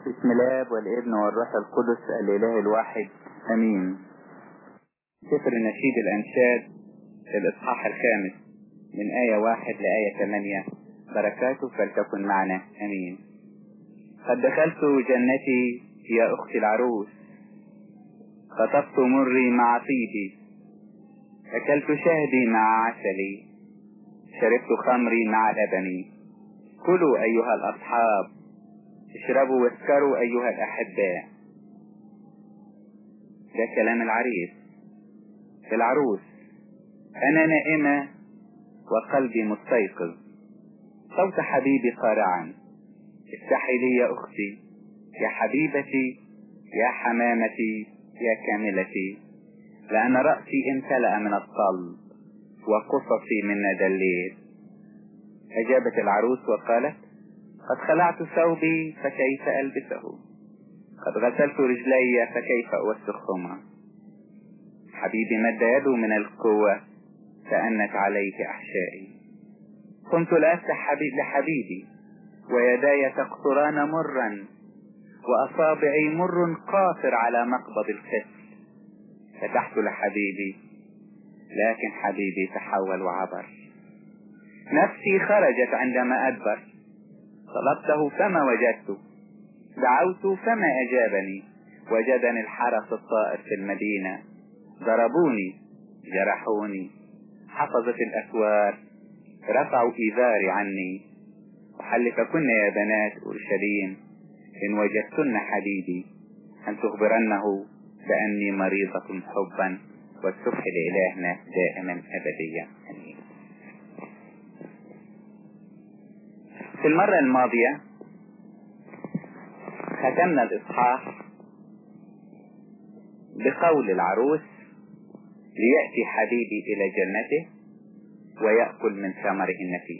بسم الله والابن والروح القدس الاله الواحد امين سفر نشيد الانشاد الاصحاح الخامس من آية واحد لآية ثمانية بركاته فلتكن معنا امين قد دخلت جنتي يا اختي العروس خطفت مري مع طيبي اكلت شهدي مع عسلي شربت خمري مع لبني كلوا ايها الاصحاب اشربوا واسكروا أيها الأحباء ده كلام العريس العروس أنا نائمة وقلبي مستيقظ صوت حبيبي قارعا افتحي لي يا أختي يا حبيبتي يا حمامتي يا كاملتي لأن رأسي امتلأ من الطل وقصصي من ندى الليل أجابت العروس وقالت قد خلعت ثوبي فكيف ألبسه قد غسلت رجلي فكيف أوسخهما حبيبي مد يده من القوة فأنت عليه أحشائي كنت لأفتح حبيب لحبيبي ويداي تقطران مرا وأصابعي مر قاصر على مقبض الكسل فتحت لحبيبي لكن حبيبي تحول وعبر نفسي خرجت عندما أدبر طلبته فما وجدته دعوت فما أجابني وجدني الحرس الطائر في المدينة ضربوني جرحوني حفظت الأسوار رفعوا إيذاري عني وحلفكن يا بنات أورشليم إن وجدتن حبيبي أن تخبرنه بأني مريضة حبا والسبح لإلهنا دائما أبديا أمين في المرة الماضية ختمنا الإصحاح بقول العروس ليأتي حبيبي إلى جنته ويأكل من ثمره النفيس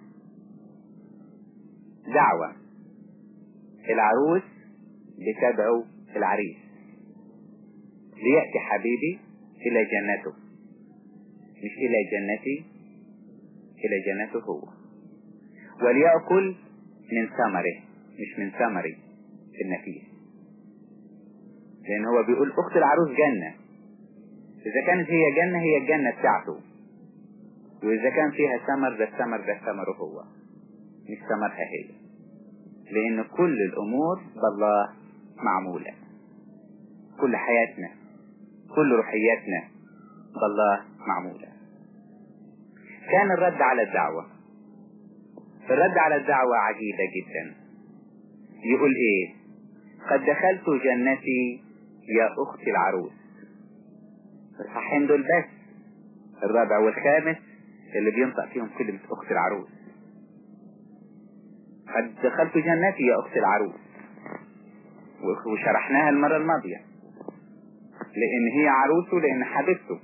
دعوة العروس بتدعو العريس ليأتي حبيبي إلى جنته مش إلى جنتي إلى جنته هو وليأكل من ثمره مش من ثمري النفيس لأن هو بيقول أخت العروس جنة إذا كانت هي جنة هي الجنة بتاعته وإذا كان فيها ثمر ده الثمر ده ثمره هو مش ثمرها هي لأن كل الأمور بالله معمولة كل حياتنا كل روحياتنا بالله معمولة كان الرد على الدعوة الرد على الدعوة عجيبة جدا يقول ايه قد دخلت جنتي يا اختي العروس الصحين دول بس الرابع والخامس اللي بينطق فيهم كلمة اخت العروس قد دخلت جنتي يا اخت العروس وشرحناها المرة الماضية لان هي عروسه لان حبيبته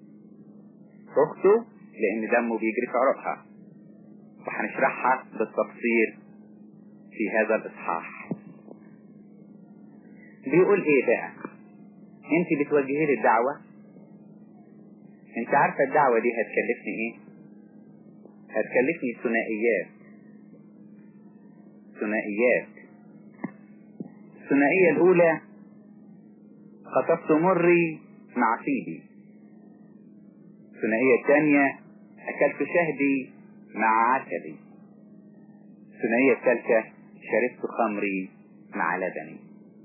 اخته لان دمه بيجري في عروقها وهنشرحها بالتفصيل في هذا الاصحاح بيقول ايه بقى انت بتوجهي لي الدعوة انت عارفة الدعوة دي هتكلفني ايه هتكلفني ثنائيات ثنائيات الثنائية الاولى خطفت مري مع سيدي الثنائية الثانية اكلت شهدي مع عسلي الثنائية الثالثة شربت خمري مع لبني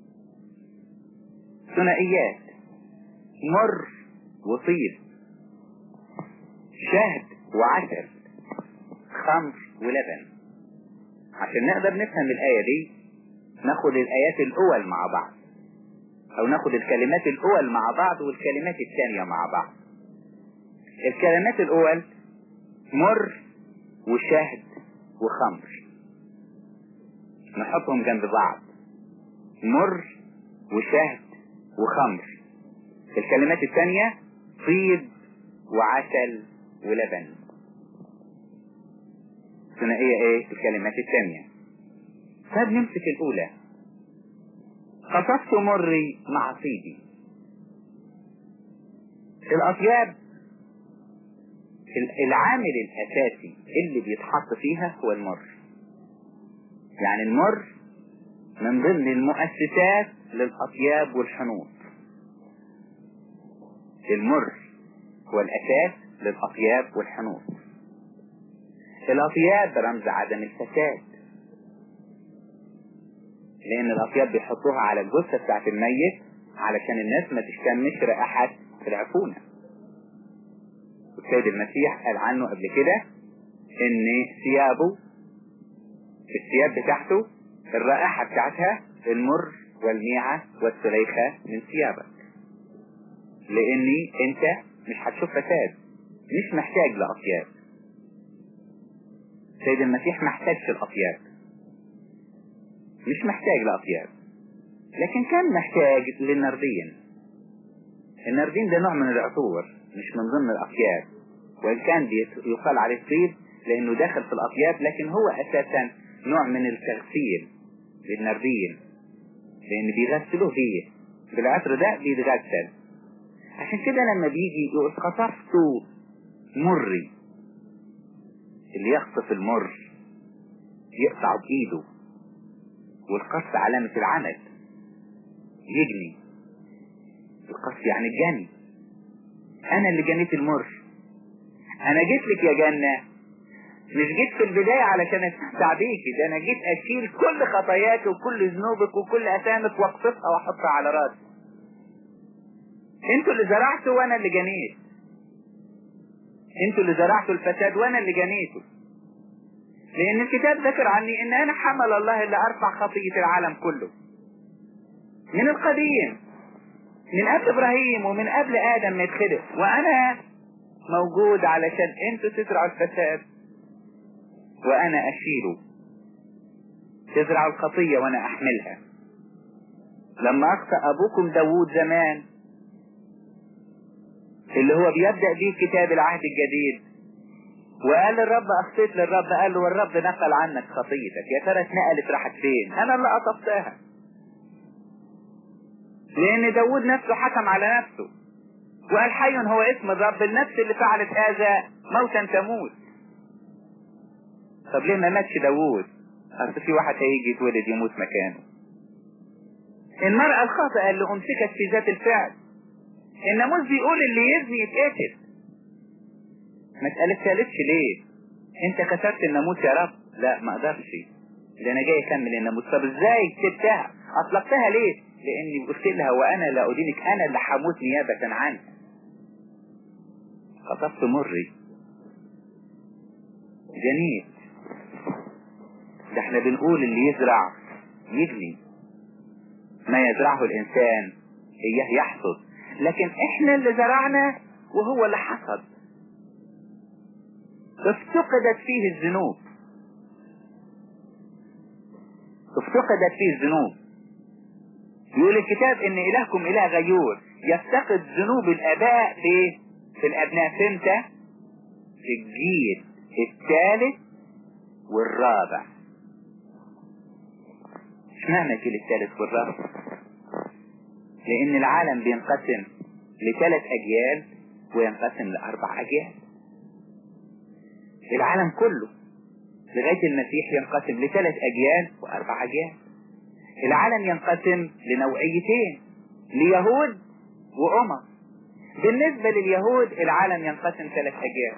ثنائيات مر وطيب شهد وعسل خمر ولبن عشان نقدر نفهم الآية دي ناخد الآيات الأول مع بعض أو ناخد الكلمات الأول مع بعض والكلمات الثانية مع بعض الكلمات الأول مر وشهد وخمر نحطهم جنب بعض مر وشهد وخمر الكلمات الثانية طيب وعسل ولبن ثنائية ايه الكلمات الثانية طب نمسك الاولى خطفت مري مع صيدي الاطياب العامل الاساسي اللي بيتحط فيها هو المر يعني المر من ضمن المؤسسات للأطياب والحنوط المر هو الأساس للأطياب والحنوط الأطياب رمز عدم الفساد لأن الأطياب بيحطوها على الجثة بتاعت الميت علشان الناس ما تشتمش رائحة في العفونة والسيد المسيح قال عنه قبل كده ان ثيابه الثياب بتاعته الرائحة بتاعتها المر والميعة والسليخة من ثيابك لاني انت مش هتشوف فساد مش محتاج لأطياب سيد المسيح محتاجش الأطياب مش محتاج لأطياب لكن كان محتاج للنردين النردين ده نوع من العطور مش من ضمن الأطياب وإن كان يقال عليه طيب لأنه داخل في الأطياب لكن هو أساسا نوع من التغسيل للنردين لأن بيغسلوه فيه بالعطر ده بيتغسل عشان كده لما بيجي يقول خطفت مري اللي يخطف المر يقطع بإيده والقص علامة العمل يجني القص يعني الجني انا اللي جنيت المر انا جيت لك يا جنة مش جيت في البداية علشان استمتع بيكي ده انا جيت اشيل كل خطاياك وكل ذنوبك وكل اثامك واقصفها واحطها على راسي انتوا اللي زرعتوا وانا اللي جنيت انتوا اللي زرعتوا الفساد وانا اللي جنيته لان الكتاب ذكر عني ان انا حمل الله اللي ارفع خطية العالم كله من القديم من قبل ابراهيم ومن قبل ادم ما يتخلق وانا موجود علشان انتوا تزرعوا الفساد وانا اشيله تزرعوا الخطية وانا احملها لما اخطأ ابوكم داوود زمان اللي هو بيبدأ بيه كتاب العهد الجديد وقال للرب اخطيت للرب قال له والرب نقل عنك خطيتك يا ترى اتنقلت راحت فين انا اللي قطفتها لان داود نفسه حكم على نفسه وقال حي هو اسم الرب النفس اللي فعلت هذا موتا تموت طب ليه ما ماتش داود اصل في واحد هيجي يتولد يموت مكانه المرأة الخاطئة اللي امسكت في ذات الفعل الناموس بيقول اللي يزني يتقتل ما اتقالتش ليه انت كسرت الناموس يا رب لا ما اقدرش ده انا جاي اكمل الناموس طب ازاي سبتها اطلقتها ليه لاني قلت لها وانا لا ادينك انا اللي هموت نيابة عنك خطفت مري جميل ده احنا بنقول اللي يزرع يجني ما يزرعه الانسان اياه يحصد لكن احنا اللي زرعنا وهو اللي حصد افتقدت فيه الذنوب افتقدت فيه الذنوب يقول الكتاب ان الهكم اله غيور يفتقد ذنوب الاباء في في الابناء فمتى في الجيل الثالث والرابع اشمعنى الجيل الثالث والرابع لان العالم بينقسم لثلاث اجيال وينقسم لاربع اجيال العالم كله لغاية المسيح ينقسم لثلاث أجيال وأربع أجيال العالم ينقسم لنوعيتين ليهود وأمم بالنسبة لليهود العالم ينقسم ثلاث أجيال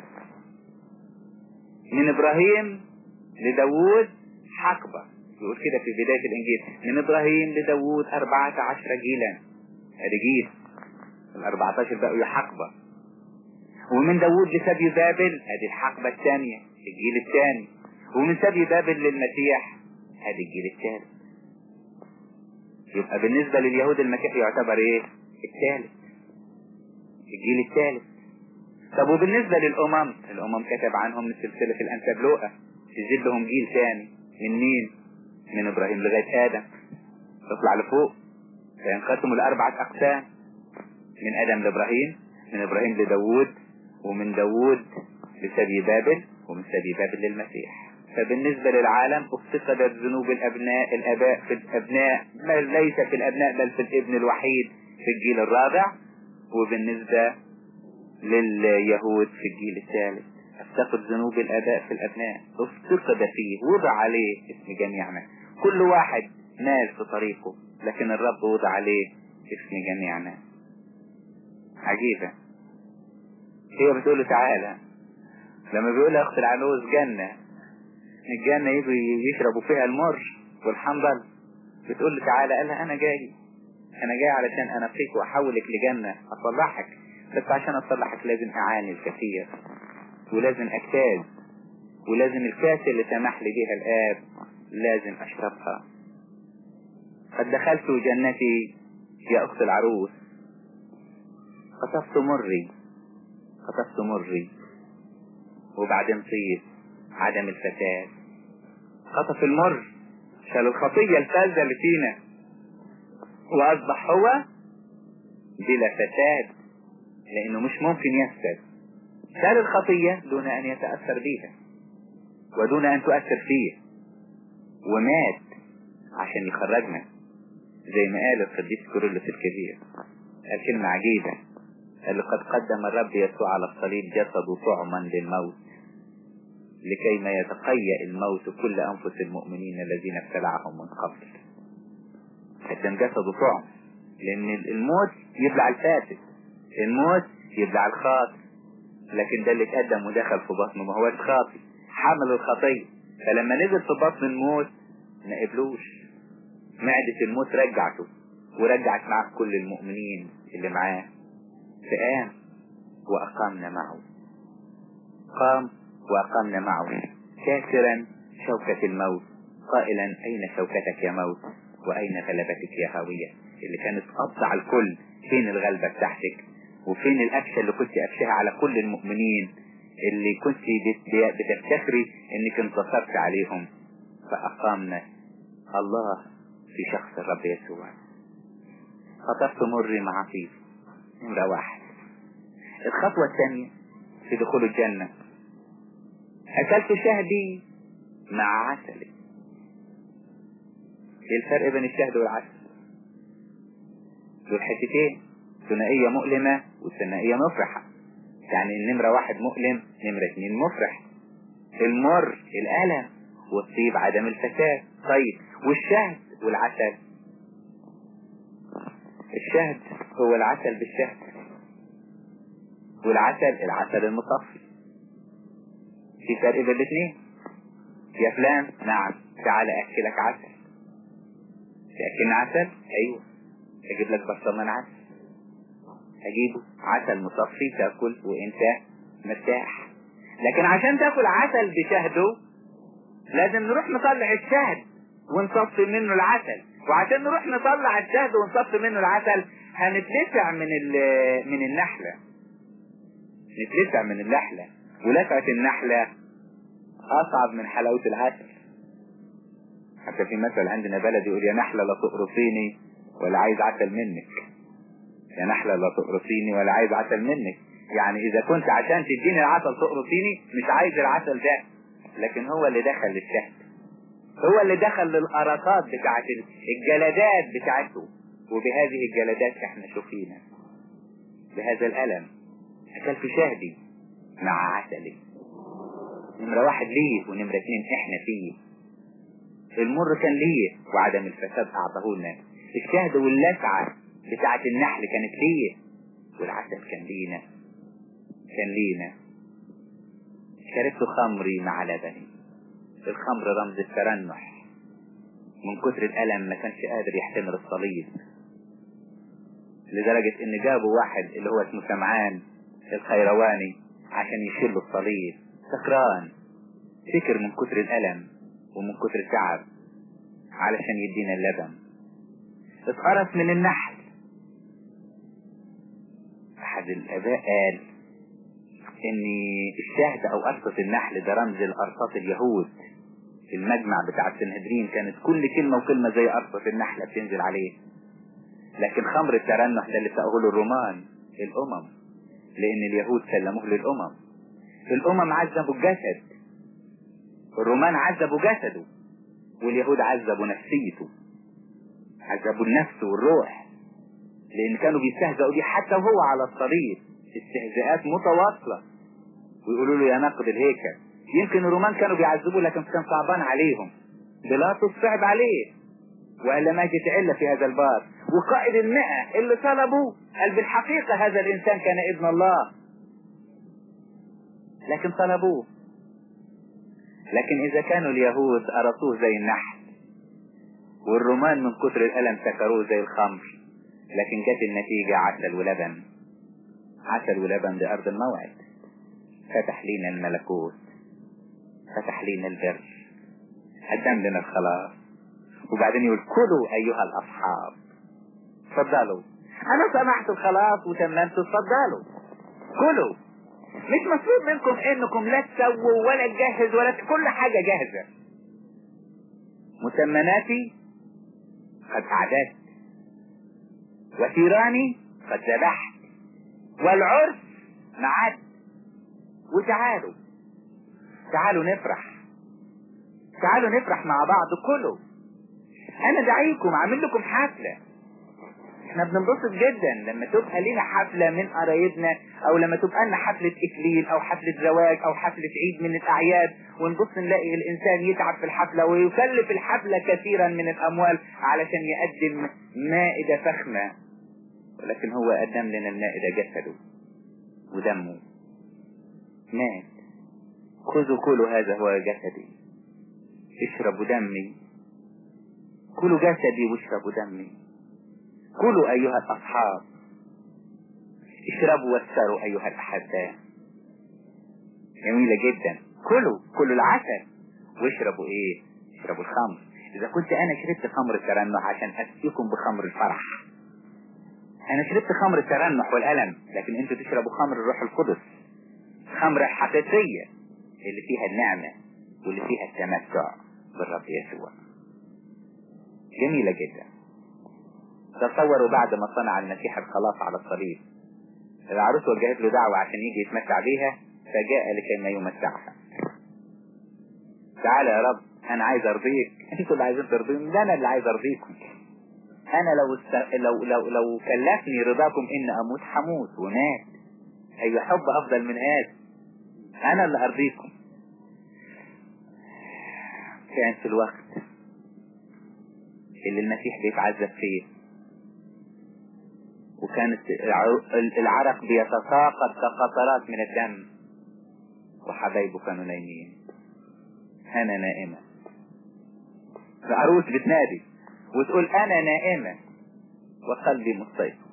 من إبراهيم لداوود حقبة يقول كده في بداية الإنجيل من إبراهيم لداوود أربعة عشر جيلا هذا جيل الأربعة عشر بقوا حقبة ومن داوود لسبي بابل ادي الحقبة الثانية الجيل الثاني ومن سبي بابل للمسيح ادي الجيل الثالث يبقى بالنسبة لليهود المسيح يعتبر ايه الثالث الجيل الثالث طب وبالنسبة للأمم الأمم كتب عنهم من سلسلة الأنسبلوقة تزيد لهم جيل ثاني من مين من إبراهيم لغاية آدم تطلع لفوق فينقسموا لأربعة أقسام من آدم لإبراهيم من إبراهيم لداوود ومن داوود لسبي بابل ومن سبي بابل للمسيح فبالنسبة للعالم افتقدت ذنوب الأبناء الأباء في الأبناء بل ليس في الأبناء بل في الابن الوحيد في الجيل الرابع وبالنسبة لليهود في الجيل الثالث افتقد ذنوب الآباء في الأبناء افتقد فيه وضع عليه اسم جميعنا كل واحد مال في طريقه لكن الرب وضع عليه اسم جميعنا عجيبة هي بتقول له تعالى لما بيقول اخت العنوز جنة الجنة يجوا يشربوا فيها المر والحنظل بتقول له تعالى قال لها انا جاي انا جاي علشان انقيك واحولك لجنة اصلحك بس عشان اصلحك لازم اعاني الكثير ولازم اجتاز ولازم الكاس اللي سمح لي بيها الاب لازم اشربها قد دخلت جنتي يا اخت العروس قطفت مري قطفت مري وبعدين طيب عدم الفساد خطف المر شال الخطية الفاسدة اللي فينا واصبح هو بلا فساد لانه مش ممكن يفسد شال الخطية دون ان يتأثر بيها ودون ان تؤثر فيه ومات عشان يخرجنا زي ما قال القديس كورولوس الكبير قال كلمة عجيبة قال لقد قدم الرب يسوع على الصليب جسده طعما للموت لكي ما يتقيأ الموت كل أنفس المؤمنين الذين ابتلعهم من قبل قدم جسده طعم لأن الموت يبلع الفاسد الموت يبلع الخاطئ لكن ده اللي اتقدم ودخل في بطنه ما هوش خاطئ حمل الخطية فلما نزل في بطن الموت ما قبلوش معدة الموت رجعته ورجعت معه كل المؤمنين اللي معاه فقام وأقامنا معه قام وأقامنا معه كاسرا شوكة الموت قائلا أين شوكتك يا موت وأين غلبتك يا هاوية اللي كانت قطع الكل فين الغلبة بتاعتك وفين الأكشة اللي كنت أكشها على كل المؤمنين اللي كنت بتفتخري انك انتصرت عليهم فأقامنا الله في شخص الرب يسوع خطفت مري مع فيه نمرة واحد الخطوة الثانية في دخول الجنة أكلت شهدي مع عسلي ايه الفرق بين الشهد والعسل دول حتتين ثنائية مؤلمة وثنائية مفرحة يعني النمرة واحد مؤلم نمرة اتنين مفرح المر الألم والطيب عدم الفساد طيب والشهد والعسل الشهد هو العسل بالشهد والعسل العسل المصفي في فرق بين الاثنين يا فلان نعم تعال اكلك عسل تاكلنا عسل ايوه اجيب لك برطمان عسل اجيبه عسل مصفي تاكل وانت مرتاح لكن عشان تاكل عسل بشهده لازم نروح نطلع الشهد ونصفي منه العسل وعشان نروح نطلع الشهد ونصفي منه العسل هنتلسع من من النحلة نتلسع من النحلة ولسعة النحلة أصعب من حلاوة العسل حتى في مثل عندنا بلد يقول يا نحلة لا تقرصيني ولا عايز عسل منك يا نحلة لا تقرصيني ولا عايز عسل منك يعني إذا كنت عشان تديني العسل تقرصيني مش عايز العسل ده لكن هو اللي دخل للشهد هو اللي دخل للقرصات بتاعت الجلدات بتاعته وبهذه الجلدات احنا شفينا بهذا الألم أكلت شهدي مع عسلي نمرة واحد ليه ونمرة اتنين احنا فيه المر كان ليه وعدم الفساد أعطاه لنا الشهد واللسعة بتاعت النحل كانت ليه والعسل كان لينا كان لينا شربت خمري مع لبني الخمر رمز الترنح من كتر الألم ما كانش قادر يحتمل الصليب لدرجة ان جابوا واحد اللي هو اسمه سمعان الخيرواني عشان يشيل الصليب سكران فكر من كتر الألم ومن كتر التعب علشان يدينا اللبن اتقرص من النحل احد الاباء قال ان الشهد او قرصة النحل ده رمز لقرصات اليهود في المجمع بتاع السنهدرين كانت كل كلمة وكلمة زي قرصة النحلة بتنزل عليه لكن خمر الترنح ده اللي سأقوله الرومان الامم لان اليهود سلموه للامم الامم عذبوا الجسد الرومان عذبوا جسده واليهود عذبوا نفسيته عذبوا النفس والروح لان كانوا بيستهزئوا بيه حتى وهو على الصليب استهزاءات متواصلة ويقولوا له يا ناقد الهيكل يمكن الرومان كانوا بيعذبوه لكن كان صعبان عليهم بيلاطس صعب عليه وإلا ما جت إلا في هذا البار وقائد المئة اللي طلبوا قال بالحقيقة هذا الإنسان كان ابن الله لكن طلبوه لكن إذا كانوا اليهود أرطوه زي النحل والرومان من كتر الألم سكروه زي الخمر لكن جت النتيجة عسل ولبن عسل ولبن بأرض الموعد فتح لينا الملكوت فتح لينا البر قدم لنا الخلاص وبعدين يقول كلوا أيها الأصحاب تفضلوا أنا سمعت الخلاص وتممت تفضلوا كلوا مش مطلوب منكم انكم لا تسووا ولا تجهز ولا كل حاجة جاهزة مسمناتي قد أعددت وثيراني قد ذبحت والعرس معد وتعالوا تعالوا نفرح تعالوا نفرح مع بعض كله انا دعيكم عامل لكم حفلة احنا بننبسط جدا لما تبقى لنا حفلة من قرايبنا او لما تبقى لنا حفلة اكليل او حفلة زواج او حفلة عيد من الاعياد ونبص نلاقي الانسان يتعب في الحفلة ويكلف الحفلة كثيرا من الاموال علشان يقدم مائدة فخمة ولكن هو قدم لنا المائدة جسده ودمه مات خذوا كلوا هذا هو جسدي اشربوا دمي كلوا جسدي واشربوا دمي كلوا أيها الأصحاب اشربوا واسروا أيها الأحباء جميلة جدا كلوا كلوا العسل واشربوا ايه اشربوا الخمر اذا كنت انا شربت خمر الترنح عشان اسقيكم بخمر الفرح انا شربت خمر الترنح والالم لكن انتوا تشربوا خمر الروح القدس خمر حقيقية اللي فيها النعمة واللي فيها التمتع بالرب يسوع جميلة جدا تصوروا بعد ما صنع المسيح الخلاص على الصليب العروس وجهت له دعوة عشان يجي يتمتع بيها فجاء لكي ما يمتعها تعالى يا رب انا عايز ارضيك انتوا اللي عايزين ترضيني ده انا اللي عايز ارضيكم انا لو است... لو لو لو كلفني رضاكم ان اموت حموت ومات اي حب افضل من هذا انا اللي ارضيكم كان في الوقت اللي المسيح بيتعذب فيه وكانت العرق بيتساقط كقطرات من الدم وحبايبه كانوا نايمين انا نائمة العروس بتنادي وتقول انا نائمة وقلبي مستيقظ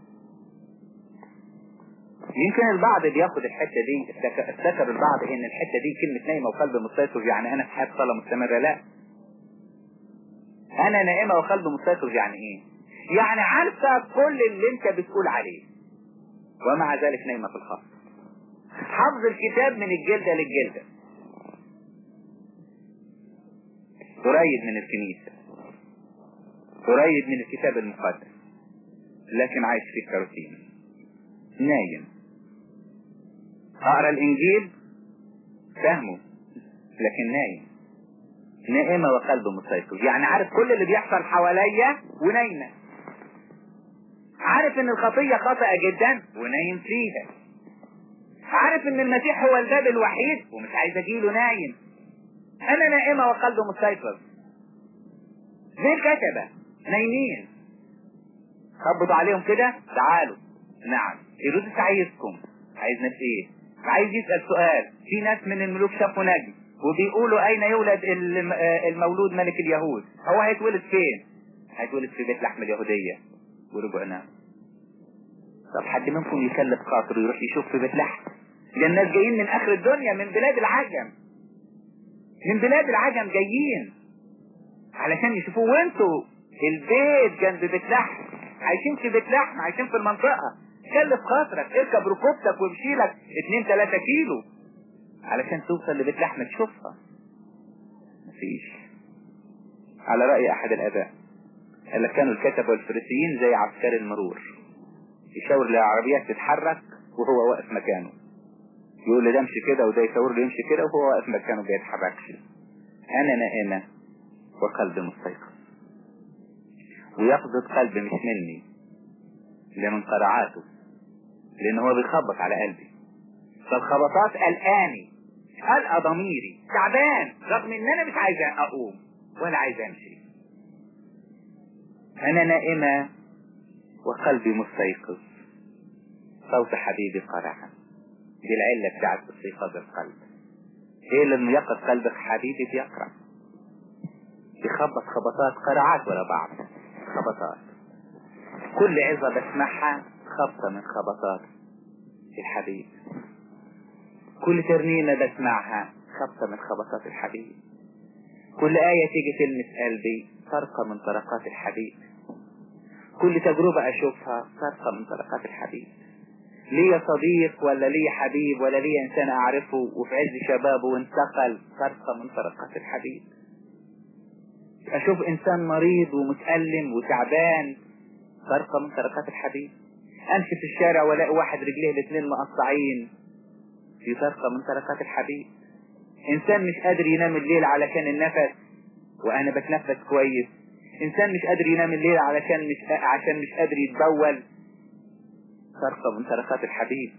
يمكن البعض بياخد الحتة دي افتكر البعض ان الحتة دي كلمة نايمة وقلبي مستيقظ يعني انا في حياة صلاة مستمرة لا انا نائمة وقلبي مستيقظ يعني ايه يعني عارفة كل اللي انت بتقول عليه ومع ذلك نايمة في الخاص حفظ الكتاب من الجلدة للجلدة قريب من الكنيسة قريب من الكتاب المقدس لكن عايش في الكروتين نايم اقرا الانجيل فهمه لكن نايم نائمة وقلبه مسيطر يعني عارف كل اللي بيحصل حواليا ونايمة عارف ان الخطية خطأ جدا ونايم فيها عارف ان المسيح هو الباب الوحيد ومش عايز اجيله نايم انا نائمة وقلبه مسيطر زي الكتبة نايمين خبطوا عليهم كده تعالوا نعم هيرودس عايزكم عايز ناس ايه عايز يسأل سؤال في ناس من الملوك شافوا نجم وبيقولوا اين يولد المولود ملك اليهود هو هيتولد فين هيتولد في بيت لحم اليهودية ورجعنا طب حد منكم يكلف خاطره يروح يشوف في بيت لحم ده الناس جايين من اخر الدنيا من بلاد العجم من بلاد العجم جايين علشان يشوفوه وانتوا البيت جنب بيت لحم عايشين في بيت لحم عايشين في المنطقة كلف خاطرك اركب ركوبتك وامشي لك 2 3 كيلو علشان توصل لبيت لحم تشوفها مفيش على رأي احد الاباء قال لك كانوا الكتبة والفريسيين زي عسكري المرور يشاور للعربيات تتحرك وهو واقف مكانه يقول له ده امشي كده وده يشاور له يمشي كده وهو واقف مكانه بيتحركش انا نائمة وقلبي مستيقظ ويقبض قلبي مش مني اللي من قرعاته لان هو بيخبط على قلبي فالخبطات قلقاني قلق ضميري تعبان رغم ان انا مش عايز اقوم ولا عايز امشي أنا نائمة وقلبي مستيقظ صوت حبيبي قرعا دي العلة بتاعت استيقاظ القلب ايه اللي يقظ قلبك حبيبي بيقرأ بيخبط خبطات قرعات ورا بعض خبطات كل عظة بسمعها خبطة من خبطات الحبيب كل ترنيمة بسمعها خبطة من خبطات الحبيب كل آية تيجي تلمس قلبي طرقة من طرقات الحبيب كل تجربة أشوفها طرقة من طرقات الحبيب لي صديق ولا لي حبيب ولا لي إنسان أعرفه وفي عز شبابه وانتقل طرقة من طرقات الحبيب أشوف إنسان مريض ومتألم وتعبان طرقة من طرقات الحبيب أمشي في الشارع ولاقي واحد رجليه الاثنين مقطعين في طرقة من طرقات الحبيب إنسان مش قادر ينام الليل علشان النفس وأنا بتنفس كويس إنسان مش قادر ينام الليل علشان مش عشان مش قادر يتبول طرقة من طرقات الحبيب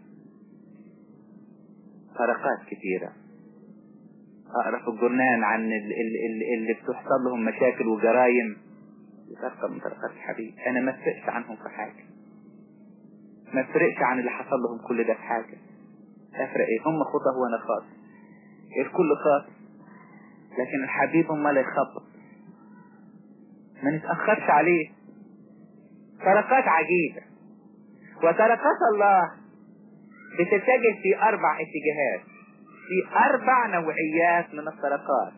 طرقات كثيرة أقرأ في الجرنان عن اللي, اللي بتحصل لهم مشاكل وجرايم طرقة من طرقات الحبيب أنا ما افرقش عنهم في حاجة ما افرقش عن اللي حصل لهم كل ده في حاجة افرق ايه هم خطه وانا خاطئ الكل خاطئ لكن الحبيب ما لا يخبط ما نتأخرش عليه طرقات عجيبة وطرقات الله بتتجه في أربع اتجاهات في أربع نوعيات من الطرقات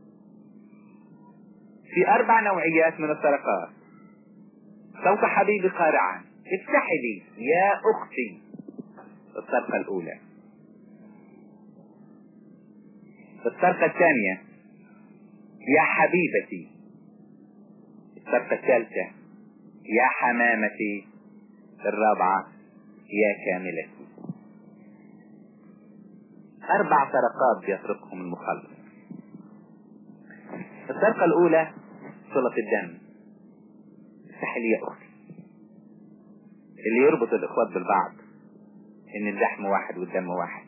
في أربع نوعيات من الطرقات صوت حبيبي قارعا افتحي لي يا أختي الطرقة الأولى الطرقة الثانية يا حبيبتي الطرقة الثالثة يا حمامتي الرابعة يا كاملتي أربع طرقات يطرقهم المخلص الطرقة الأولى صلة الدم افتحي لي يا أختي اللي يربط الإخوات بالبعض إن اللحم واحد والدم واحد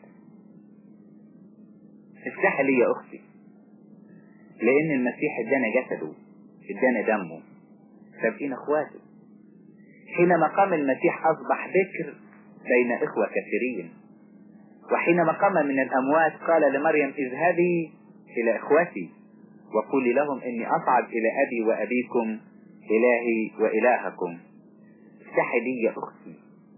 افتحي لي يا أختي لأن المسيح ادانا جسده ادانا دمه سابقين اخواته حينما قام المسيح أصبح بكر بين إخوة كثيرين وحينما قام من الأموات قال لمريم اذهبي إلى إخوتي وقولي لهم إني أصعد إلى أبي وأبيكم إلهي وإلهكم افتحي لي يا أختي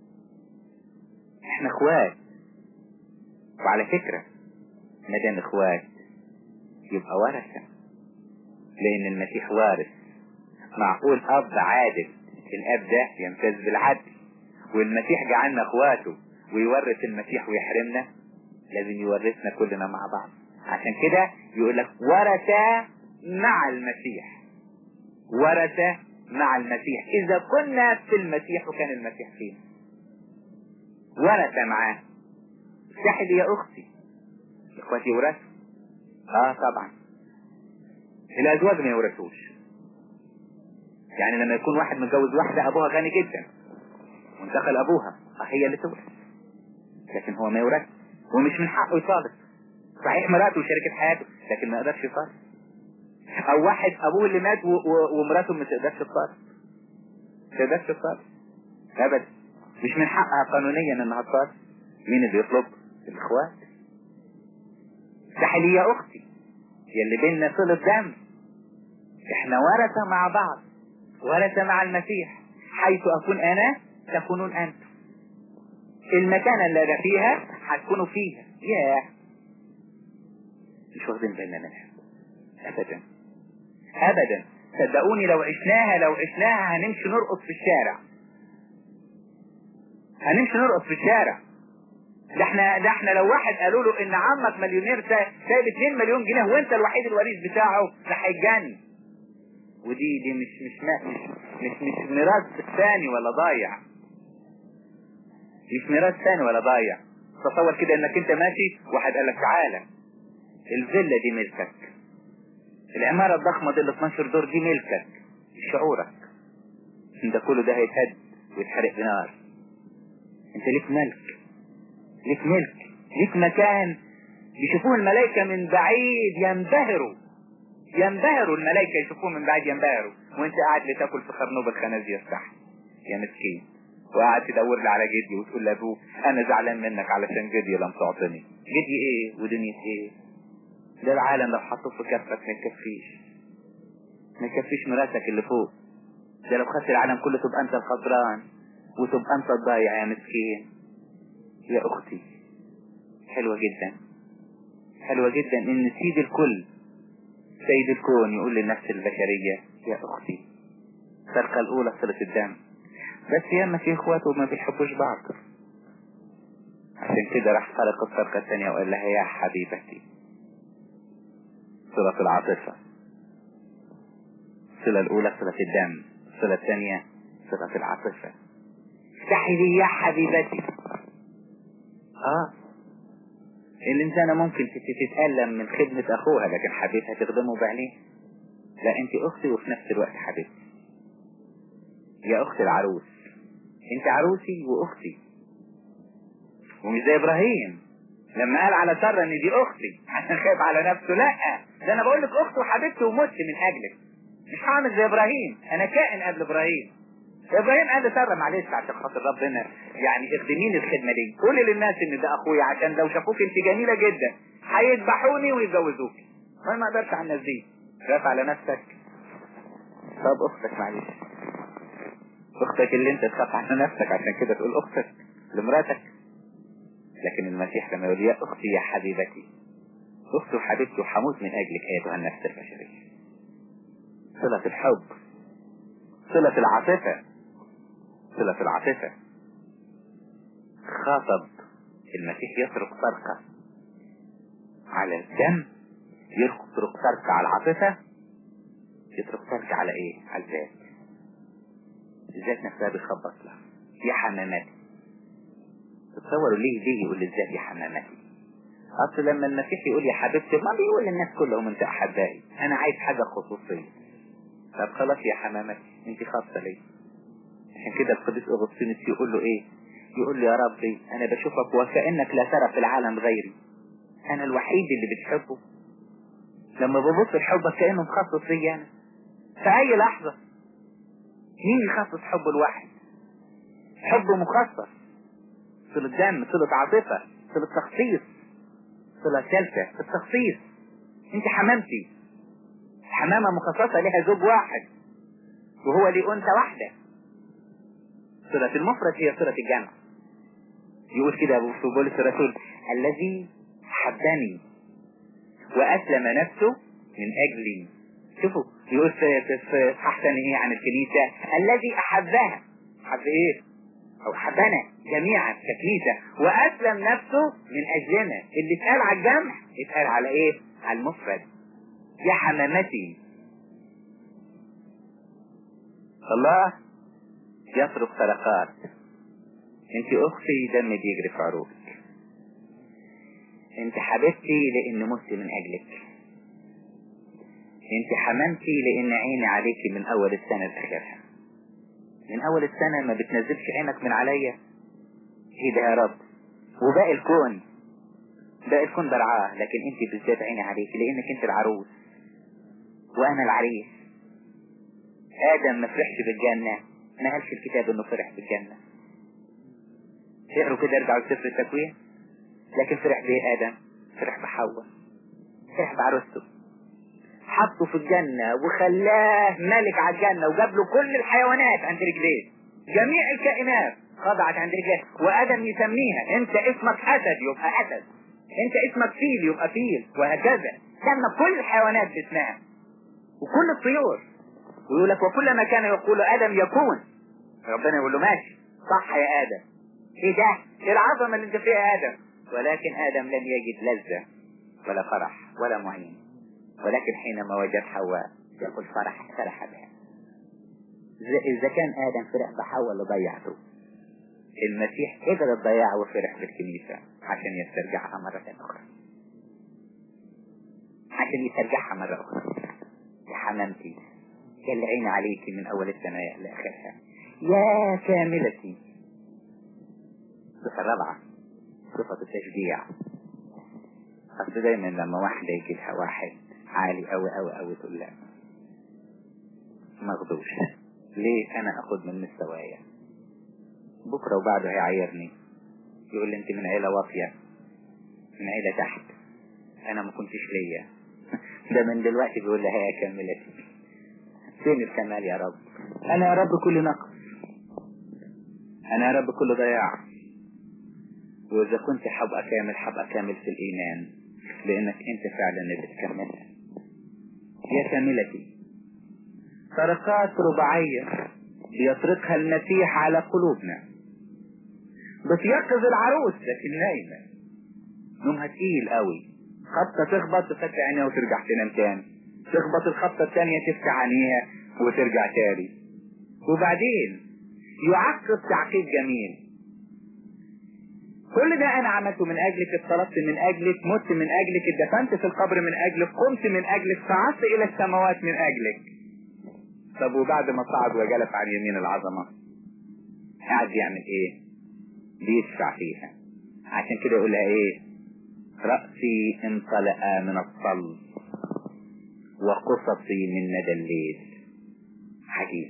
احنا اخوات وعلى فكرة ما دام اخوات يبقى ورثة لأن المسيح وارث معقول أب عادل الأب ده يمتاز بالعدل والمسيح جعلنا اخواته ويورث المسيح ويحرمنا لازم يورثنا كلنا مع بعض عشان كده يقول لك ورث مع المسيح ورث مع المسيح إذا كنا في المسيح وكان المسيح فينا ورث معاه افتحي لي يا أختي إخواتي يورثوا آه طبعا الأزواج ما يورثوش يعني لما يكون واحد متجوز واحدة أبوها غني جدا وانتقل أبوها آه هي اللي تورث لكن هو ما يورث ومش من حقه يطالب صحيح مراته وشركة حياته لكن ما يقدرش يطالب او واحد ابوه اللي مات ومراته ما تقدرش تطالب ما تقدرش تطالب ابدا مش من حقها قانونيا انها تطالب مين اللي يطلب الاخوات افتحي لي يا اختي يلي بيننا صلة دم احنا ورثة مع بعض ورثة مع المسيح حيث اكون انا تكونون انتم المكان اللي انا فيها هتكونوا فيها ياه مش واخدين بالنا منها ابدا ابدا صدقوني لو عشناها لو عشناها هنمشي نرقص في الشارع هنمشي نرقص في الشارع ده احنا ده احنا لو واحد قالوا له ان عمك مليونير سايب 2 مليون جنيه وانت الوحيد الوريث بتاعه ده هيتجنن ودي دي مش مش مش مش مش ميراث ثاني ولا ضايع مش ميراث ثاني ولا ضايع تصور كده انك انت ماشي واحد قال لك تعالى الفيلا دي ملكك العمارة الضخمة دي ال 12 دور دي ملكك شعورك انت كله ده هيتهد ويتحرق بنار انت ليك ملك ليك ملك ليك مكان يشوفوه الملائكة من بعيد ينبهروا ينبهروا الملائكة يشوفوه من بعيد ينبهروا وانت قاعد لتاكل في خرنوب الخنازير تحت يا مسكين وقاعد تدور لي على جدي وتقول لابوك انا زعلان منك علشان جدي لم تعطني جدي ايه ودنيا ايه ده العالم لو حطوه في كفك ما يكفيش ما يكفيش مراتك اللي فوق ده لو خدت العالم كله تبقى انت الخسران وتبقى انت الضايع يا مسكين يا اختي حلوة جدا حلوة جدا ان سيد الكل سيد الكون يقول للنفس البشرية يا اختي السرقة الاولى صلة الدم بس ياما في اخواته ما بيحبوش بعض عشان كده راح فرق السرقة الثانية وقال لها يا حبيبتي صلة العاطفة الصلة الأولى صلة الدم الصلة الثانية صلة العاطفة افتحي لي يا حبيبتي اه الإنسانة ممكن تتألم من خدمة أخوها لكن حبيبها تخدمه بعينيه لا أنت أختي وفي نفس الوقت حبيبتي يا أخت العروس أنت عروسي وأختي ومش زي إبراهيم لما قال على سارة ان دي اختي عشان خايف على نفسه لا ده انا بقول لك اختي وحبيبتي ومت من اجلك مش هعمل زي ابراهيم انا كائن قبل ابراهيم ابراهيم قال لسارة معلش عشان خاطر ربنا يعني اخدميني الخدمه دي قولي للناس ان ده اخويا عشان لو شافوك انت جميله جدا هيذبحوني ويتجوزوكي ما ما اقدرش على الناس دي خاف على نفسك طب اختك معلش اختك اللي انت تخاف على نفسك عشان كده تقول اختك لمراتك لكن المسيح كما يقول يا اختي يا حبيبتي اختي وحبيبتي وحموت من اجلك ايتها النفس البشريه صلة الحب صلة العاطفة صلة العاطفة خاطب المسيح يترك طرقة على الدم يترك طرقة على العاطفة يترك طرقة على ايه على الذات الذات نفسها بيخبط لها يا حماماتي تتصوروا ليه ليه يقول للذات يا حماماتي اصل لما المسيح يقول يا حبيبتي ما بيقول للناس كلهم انت احبائي انا عايز حاجة خصوصية طب خلاص يا حمامتي انت خاصة ليه عشان كده القديس اغسطينوس يقول له ايه يقول له يا ربي انا بشوفك وكأنك لا ترى في العالم غيري انا الوحيد اللي بتحبه لما ببص لحبك كأنه مخصص لي انا في اي لحظة مين يخصص حب الواحد حبه مخصص صلة دم صلة عاطفة صلة تخصيص صلة ثالثة التخصيص انت حمامتي حمامة مخصصة لها زوج واحد وهو ليه أنثى واحدة صلة المفرد هي صلة الجمع يقول كده أبو بولس الرسول الذي حبني وأسلم نفسه من أجلي شوفوا يقول في أحسن إيه عن الكنيسة الذي أحبها حب إيه أو حبنا جميعا ككنيسة وأسلم نفسه من أجلنا اللي اتقال على الجمع اتقال على إيه على المفرد يا حمامتي الله يصرف سرقات انت اختي دم بيجري في عروقك انت حبيبتي لان مت من اجلك انت حمامتي لان عيني عليكي من اول السنة لاخرها من اول السنة ما بتنزلش عينك من عليا ايه ده يا رب وباقي الكون باقي الكون برعاه لكن انت بالذات عيني عليكي لانك انت العروس وانا العريس ادم ما فرحش بالجنة ما قالش الكتاب انه فرح بالجنة اقروا كده ارجعوا لسفر التكوين لكن فرح بايه ادم فرح بحواء فرح بعروسته حطه في الجنة وخلاه ملك على الجنة وجاب له كل الحيوانات عند رجليه جميع الكائنات خضعت عند رجليه وادم يسميها انت اسمك اسد يبقى اسد انت اسمك فيل يبقى فيل وهكذا سمى كل الحيوانات باسمها وكل الطيور ويقول لك وكل ما كان يقول ادم يكون ربنا يقول له ماشي صح يا ادم ايه ده ايه العظمه اللي انت فيها يا ادم ولكن ادم لم يجد لذه ولا فرح ولا معين ولكن حينما وجد حواء يقول فرح فرح بها اذا كان ادم فرح بحواء اللي ضيعته المسيح قدر تضيعه وفرح بالكنيسة عشان يسترجعها مرة أخرى عشان يسترجعها مرة أخرى يا حمامتي يا اللي عيني عليكي من أول السنة لآخرها يا كاملتي الصفة الرابعة صفة التشجيع أصل دايما لما واحدة يجي لها واحد عالي أوي أوي أوي تقول لا مغدوش ليه انا اخد من مستوايا بكرة وبعده هيعيرني يقول لي انت من عيلة واطية من عيلة تحت انا ما كنتش ليا ده من دلوقتي بيقول لي هي كملتي فين الكمال يا رب انا يا رب كل نقص انا يا رب كل ضياع واذا كنت حبقى كامل حبقى كامل في الايمان لانك انت فعلا اللي بتكملها يا كاملتي طرقات رباعية بيطرقها المسيح على قلوبنا بتيقظ العروس لكن نايمة نومها تقيل قوي خبطة تخبط تفتح عينيها وترجع تنام تاني تخبط الخبطة الثانية تفتح عينيها وترجع تاني وبعدين يعقب تعقيب جميل كل ده انا عملته من اجلك اتصلبت من اجلك مت من اجلك اتدفنت في القبر من اجلك قمت من اجلك صعدت الى السماوات من اجلك طب وبعد ما صعد وجلس عن يمين العظمة قاعد يعمل ايه بيشفع فيها عشان كده يقول لها ايه رأسي انطلق من الصل وقصصي من ندى الليل عجيب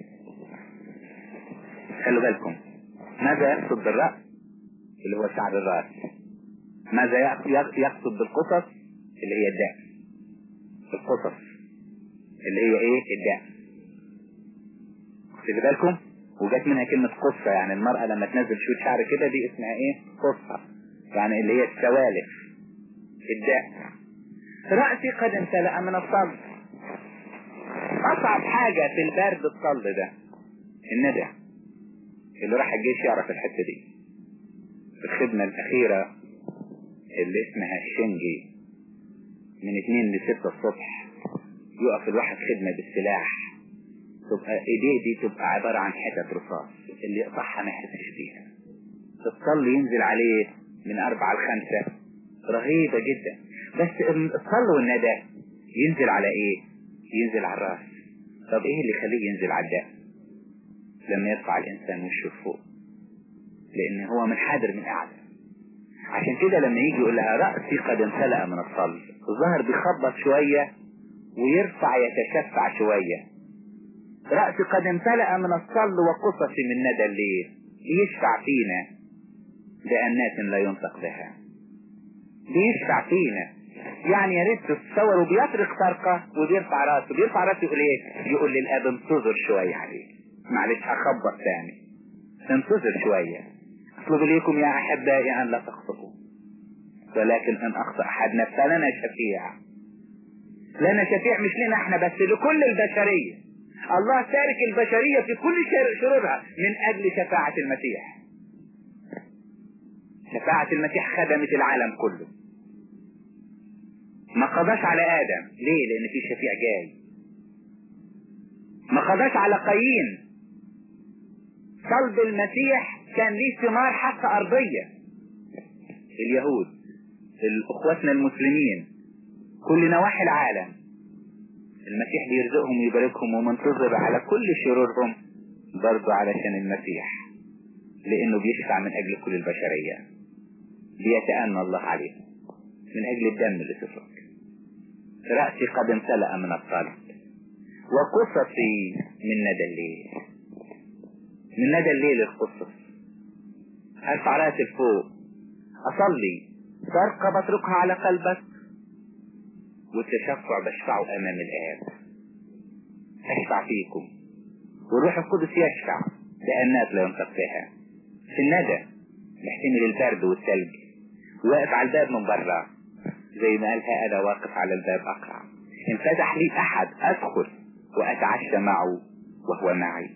خلوا بالكم ماذا يقصد بالرأس اللي هو شعر الرأس ماذا يقصد بالقصص اللي هي الدم القصص اللي هي ايه الدم خلي بالكم وجات منها كلمة قصة يعني المرأة لما تنزل شوية شعر كده دي اسمها ايه قصة يعني اللي هي السوالف الداء رأسي قد امتلأ من الصلب أصعب حاجة في البرد الصلب ده الندى اللي راح الجيش يعرف الحتة دي الخدمة الأخيرة اللي اسمها الشنجي من اتنين لستة الصبح يقف الواحد خدمة بالسلاح تبقى ايديه دي تبقى عبارة عن حتت رصاص اللي يقطعها ما يحسش بيها الصل ينزل عليه من أربعة لخمسة رهيبة جدا بس الصل والندى ينزل على ايه ينزل على الراس طب ايه اللي يخليه ينزل على الدم لما يرفع الانسان وشه فوق لان هو منحدر من اعلى عشان كده لما يجي يقول لها رأسي قد امتلأ من الصل الظهر بيخبط شوية ويرفع يتشفع شوية رأسي قد امتلأ من الصل وقصصي من ندى الليل يشفع فينا بأنات لا ينطق بها بيشفع فينا يعني يا ريت تتصور وبيطرق طرقة وبيرفع راسه بيرفع راسه يقول ايه يقول للاب انتظر شوية عليك معلش هخبط تاني انتظر شوية اطلب اليكم يا احبائي ان لا تخطئوا ولكن ان اخطأ احدنا فلنا شفيع لنا شفيع مش لنا احنا بس لكل البشرية الله تارك البشرية في كل شرورها من اجل شفاعة المسيح شفاعة المسيح خدمت العالم كله ما قضاش على آدم ليه لأن في شفيع جاي ما قضاش على قايين صلب المسيح كان ليه ثمار حتى أرضية اليهود اخواتنا المسلمين كل نواحي العالم المسيح بيرزقهم ويباركهم ومنتظر على كل شرورهم برضه علشان المسيح لانه بيشفع من اجل كل البشرية بيتأنى الله عليهم من اجل الدم اللي سفك رأسي قد امتلأ من الصلب وقصصي من ندى الليل من ندى الليل القصص ارفع راسي لفوق اصلي فرقة بتركها على قلبك والتشفع بشفعه امام الاب اشفع فيكم والروح القدس يشفع لانات لا ينطق بها في الندى يحتمل البرد والثلج واقف على الباب من بره زي ما قالها انا واقف على الباب اقرع ان فتح لي احد ادخل واتعشى معه وهو معي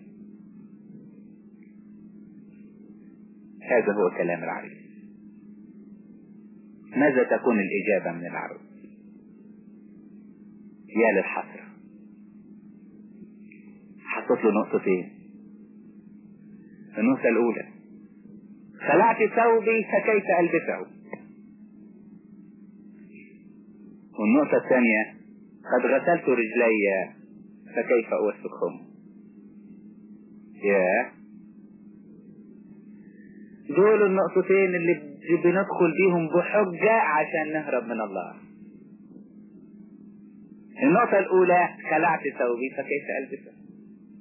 هذا هو كلام العريس ماذا تكون الاجابة من العروس يا للحسرة حطت له نقطتين النقطة الأولى خلعت ثوبي فكيف ألبسه والنقطة الثانية قد غسلت رجلي فكيف أوسخهم يا دول النقطتين اللي بندخل بيهم بحجة عشان نهرب من الله النقطة الأولى خلعت ثوبي فكيف ألبسه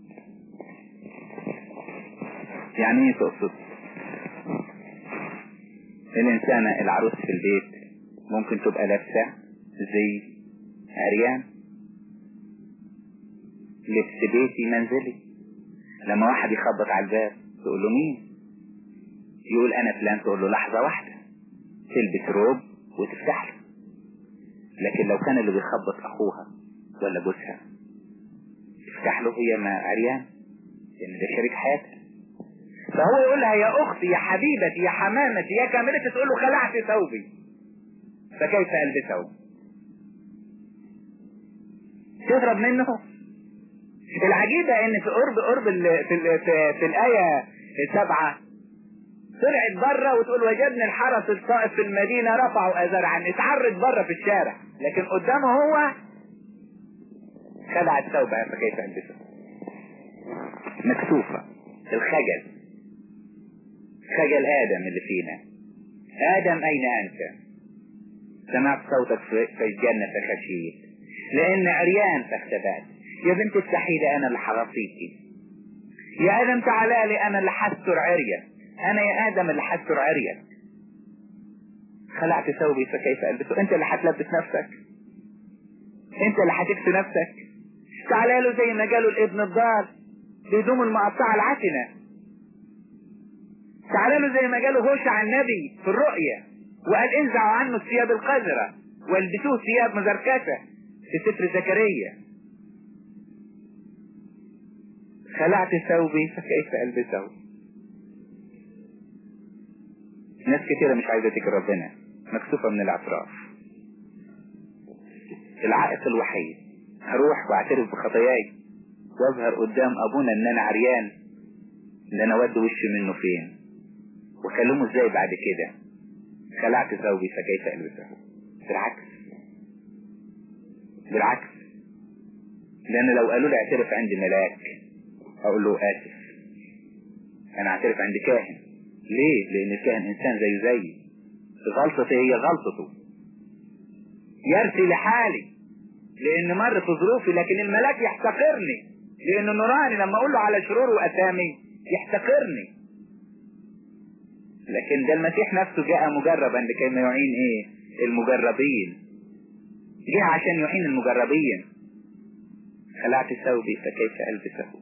يعني ايه تقصد الانسانة العروس في البيت ممكن تبقى لابسة زي عريان لبس بيتي منزلي لما واحد يخبط على الباب تقول له مين يقول انا فلان تقول له لحظة واحدة تلبس روب وتفتح له لكن لو كان اللي بيخبط اخوها ولا جوزها تفتح له هي ما عريان لان ده شريك حياتها فهو يقول لها يا اختي يا حبيبتي يا حمامتي يا كاملتي تقول له خلعت ثوبي فكيف البسه تهرب منه العجيبة ان في قرب قرب ال في, ال في, في الآية سبعة طلعت بره وتقول وجدنا الحرس الطائف في المدينة رفعوا أزرعا اتعرض بره في الشارع لكن قدامه هو خلع الثوب فكيف البسه مكسوفة الخجل خجل آدم اللي فينا آدم أين أنت سمعت صوتك في الجنة فخشيت لأن عريان فاختبأت يا بنت السحيدة أنا اللي حرصيكي يا آدم تعالى لي أنا اللي حستر عرية أنا يا آدم اللي حستر عرية خلعت ثوبي فكيف ألبسه أنت اللي حتلبس نفسك أنت اللي حتكسي نفسك تعالى له زي ما قالوا الابن الضال بهدوم المقطعة العتنة تعالى له زي ما قالوا هوشع النبي في الرؤية وقال انزعوا عنه الثياب القذرة والبسوه ثياب مزركشة في سفر زكريا خلعت ثوبي فكيف ألبسه ناس كثيرة مش عايزة تكر ربنا مكسوفة من الاعتراف العائق الوحيد هروح واعترف بخطاياي واظهر قدام ابونا ان انا عريان ان انا ود وشي منه فين وكلمه ازاي بعد كده خلعت ثوبي فكيف البسه بالعكس بالعكس لان لو قالوا لي اعترف عند ملاك اقول له اسف انا اعترف عند كاهن ليه لان الكاهن انسان زيه زيي غلطتي هي غلطته يرثي لحالي لان مر في ظروفي لكن الملاك يحتقرني لانه نوراني لما اقول له على شرور واثامي يحتقرني لكن ده المسيح نفسه جاء مجربا لكي ما يعين ايه المجربين جاء عشان يعين المجربين خلعت ثوبي فكيف البسه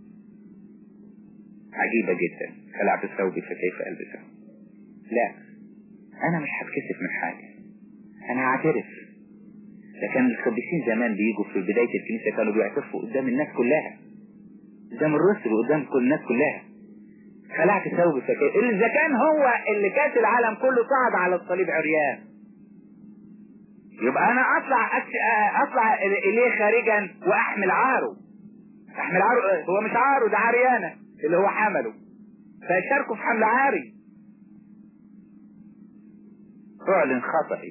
عجيبة جدا خلعت ثوبي فكيف البسه لا انا مش هتكسف من حاجة انا هعترف ده كان القديسين زمان بيجوا في بداية الكنيسة كانوا بيعترفوا قدام الناس كلها قدام الرسل وقدام كل الناس كلها خلعت ثوب فكيف إذا كان هو اللي كاس العالم كله صعد على الصليب عريان يبقى انا اطلع اطلع اليه خارجا واحمل عاره احمل عاره هو مش عاره ده عريانة اللي هو حمله فيشاركوا في حمل عاري اعلن خطئي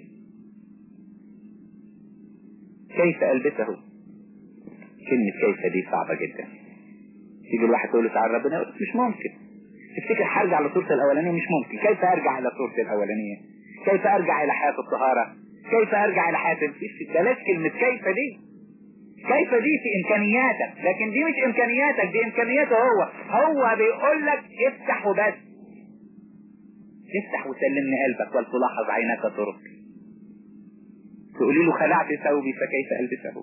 كيف البسه كلمة كيف دي صعبة جدا تيجي الواحد تقول له تعال ربنا مش ممكن تفتكر هرجع لصورة الاولانية مش ممكن كيف ارجع الى صورة الاولانية كيف ارجع الى حياة الطهارة كيف ارجع الى حياة بلاش كلمة كيف دي كيف دي في امكانياتك لكن دي مش امكانياتك دي امكانياته هو هو بيقول لك افتح وبس افتح وسلمني قلبك ولتلاحظ عينك طرقي تقولي له خلعت ثوبي فكيف البسه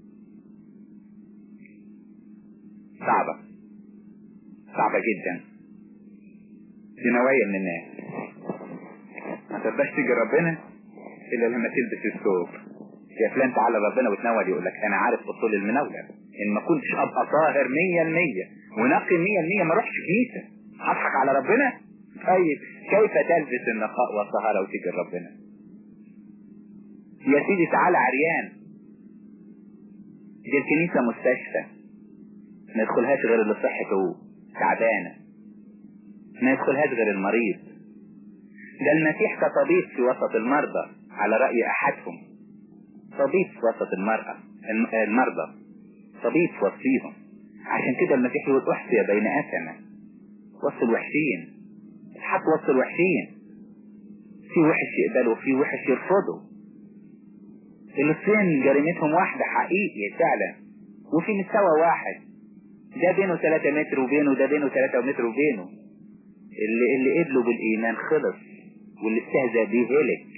صعبة صعبة جدا دي نوعية من الناس ما تقدرش تيجي ربنا الا لما تلبس الثوب يا فلان تعالى ربنا وتنول يقول لك انا عارف اصول المناولة ان ما كنتش ابقى طاهر مية المية ونقي مية المية ما اروحش كنيسة هضحك على ربنا طيب كيف تلبس النقاء والطهارة وتيجي ربنا يا سيدي تعالى عريان دي الكنيسة مستشفى ما يدخلهاش غير اللي صحته تعبانة ما يدخلهاش غير المريض ده المسيح كطبيب في وسط المرضى على رأي أحدهم طبيب في وسط المرأة المرضى طبيب في وسطيهم عشان كده المسيح يقول احصي بين أثمة وسط الوحشين اتحط وسط الوحشين في وحش يقبله وفي وحش يرفضه الاثنين جريمتهم واحدة حقيقي فعلا وفي مستوى واحد ده بينه 3 متر وبينه ده بينه 3 متر وبينه اللي اللي قبله بالايمان خلص واللي استهزأ بيه هلك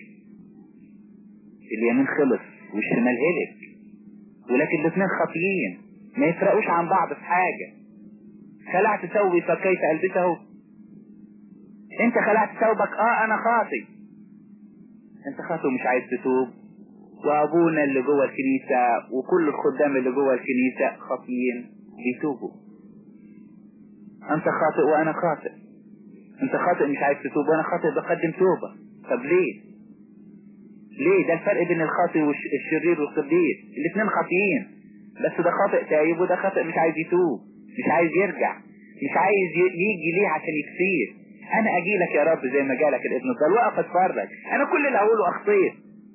اليمين خلص والشمال هلك ولكن الاثنين خاطيين ما يفرقوش عن بعض في حاجة خلعت ثوبي فكيف البسه انت خلعت ثوبك اه انا خاطي انت خاطي ومش عايز تتوب وابونا اللي جوه الكنيسة وكل الخدام اللي جوه الكنيسة خاطيين بيتوبوا انت خاطئ وانا خاطئ انت خاطئ مش عايز تتوب وانا خاطئ بقدم توبة طب ليه ليه ده الفرق بين الخاطئ والشرير والقديس الاثنين خاطئين بس ده خاطئ تايب وده خاطئ مش عايز يتوب مش عايز يرجع مش عايز يجي ليه عشان يكسير انا اجي لك يا رب زي ما جالك الابن الضال واقف اتفرج انا كل اللي هقوله اخطيت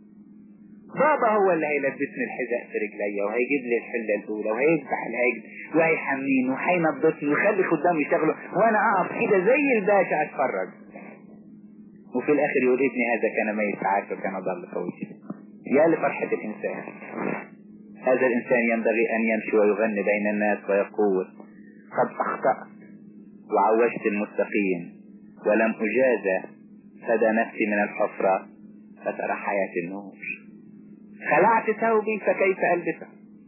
بابا هو اللي هيلبسني الحذاء في رجليا وهيجيب لي الحلة الأولى وهيذبح العجل وهيحميني وهينضفني ويخلي خدامي يشتغلوا وأنا أقف كده زي الباشا أتفرج وفي الآخر يقول ابني هذا كان ميت ساعات وكان ضل فوجي يا لفرحة الإنسان هذا الإنسان ينبغي أن يمشي ويغني بين الناس ويقول قد أخطأت وعوجت المستقيم ولم أجازى فدى نفسي من الحفرة فترى حياة النور خلعت ثوبي فكيف ألبسه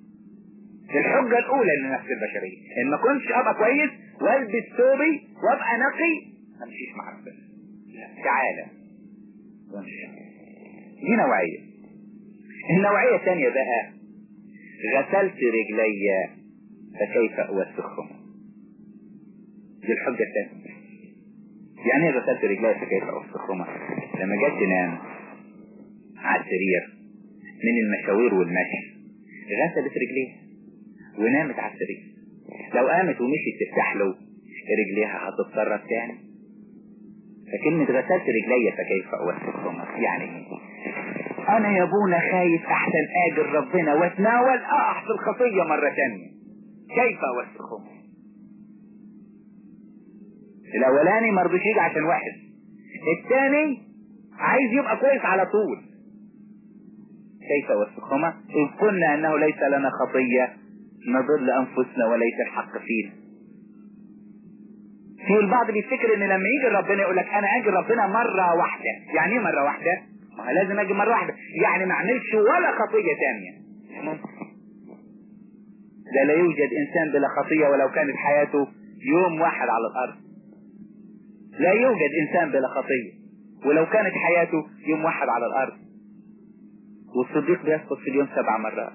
الحجة الأولى للنفس البشرية إن ما كنتش أبقى كويس والبس ثوبي وأبقى نقي ما امشيش مع ربنا تعالى وامشي دي نوعية النوعية الثانية بقى غسلت رجلي فكيف أوسخهم دي الحجة الثانية يعني ايه غسلت رجلي فكيف أوسخهما لما جت تنام على السرير من المشاوير والمشي غسلت رجليها ونامت على السرير لو قامت ومشيت تفتح له رجليها هتتطرف تاني فكلمة غسلت رجلي فكيف أوسخهما يعني أنا يا ابونا خايف أحسن آجر ربنا واتناول أقع في الخطية مرة تانية كيف أوسخهما الأولاني مرضوش يجي عشان واحد الثاني عايز يبقى كويس على طول كيف أوسخهما إذ قلنا أنه ليس لنا خطية نضل أنفسنا وليس الحق فينا في البعض بيفتكر ان لما يجي ربنا يقول لك انا اجي ربنا مرة واحدة يعني ايه مرة واحدة ما لازم اجي مرة واحدة يعني ما اعملش ولا خطية تانية ده لا يوجد انسان بلا خطية ولو كانت حياته يوم واحد على الارض لا يوجد انسان بلا خطية ولو كانت حياته يوم واحد على الارض والصديق بيسقط في اليوم سبع مرات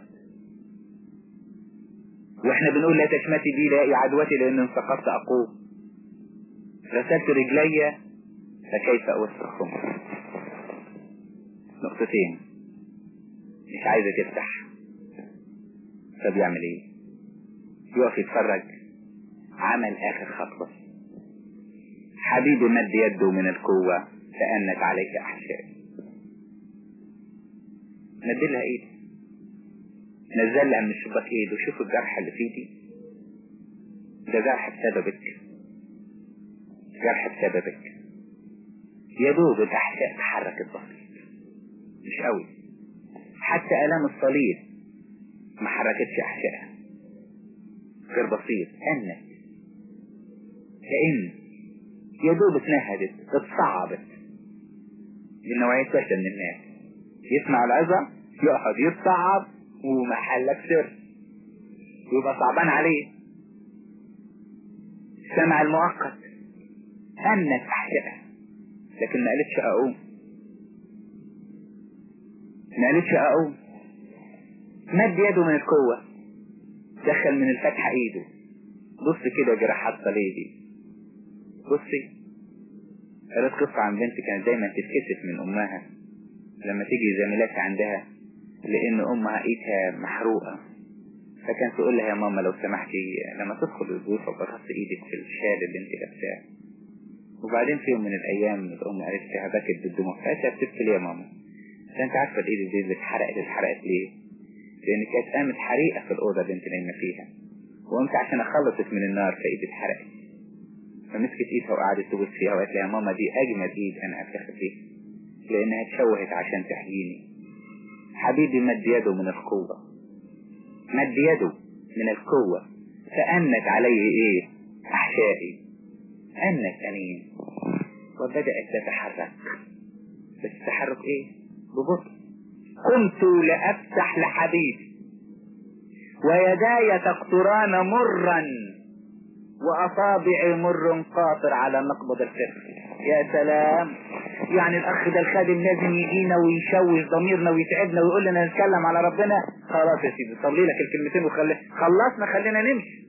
واحنا بنقول لا تشمتي بي لا عدوتي لان سقطت اقوم غسلت رجلي فكيف اوسخهم نقطتين مش عايزة تفتح طب يعمل ايه يقف يتفرج عمل اخر خطوة حبيبي مد يده من القوة فأنت عليك احشائي مد لها ايده نزل لها من الشباك ايده شوف الجرح اللي في ايدي ده جرح بسببك جرح بسببك يا دوب الاحشاء تحركت بسيط مش قوي حتى الام الصليب ما حركتش احشائها غير بسيط انت كأن يا دوب اتنهدت اتصعبت دي نوعية وحشة من الناس يسمع العظة يقعد يتصعب ومحلك سر ويبقى صعبان عليه سمع المؤقت أنت أحشائها لكن ما قالتش أقوم ما قالتش أقوم مد يده من القوة دخل من الفتحة ايده بص كده جراحات صليبي بصي قالت قصة عن بنت كانت دايما تتكسف من امها لما تيجي زميلاتها عندها لان امها ايدها محروقة فكانت تقول لها يا ماما لو سمحتي لما تدخل الضيوف بغط ايدك في الشال اللي انت لابساه وبعدين في يوم من الايام الام قالت لها بكت بالدموع فقالت لها بتبكي ليه يا ماما ده انت عارفه الايد دي اللي اتحرقت اتحرقت ليه لان كانت قامت حريقة في الاوضة اللي انت نايمة فيها وقمت عشان اخلصك من النار فايدي اتحرقت فمسكت ايدها وقعدت تبص فيها وقالت لها يا ماما دي اجمل ايد انا افتخر فيها لانها اتشوهت عشان تحييني حبيبي مد يده من القوة مد يده من القوة فأنت عليه ايه احشائي انك انين وبدأت تتحرك بس تحرك ايه ببطء قمت لأفتح لحبيبي ويداي تقطران مرا وأصابعي مر قاطر على مقبض الكف يا سلام يعني الأخ ده الخادم لازم يجينا ويشوش ضميرنا ويتعبنا ويقول لنا نتكلم على ربنا خلاص يا سيدي صلي لك الكلمتين وخلي خلصنا خلينا نمشي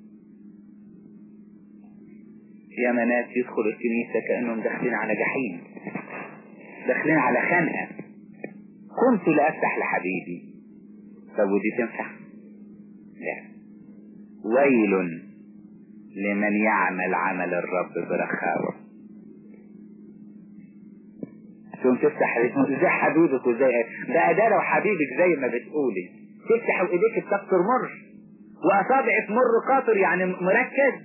يا ناس يدخلوا الكنيسة كأنهم داخلين على جحيم داخلين على خنقة كنت لأفتح لحبيبي طب ودي تنفع لا ويل لمن يعمل عمل الرب برخاوة تقوم تفتح ازاي حبيبك وازاي بقى ده لو حبيبك زي ما بتقولي تفتح وايديك بتكسر مر واصابعك مر قاطر يعني مركز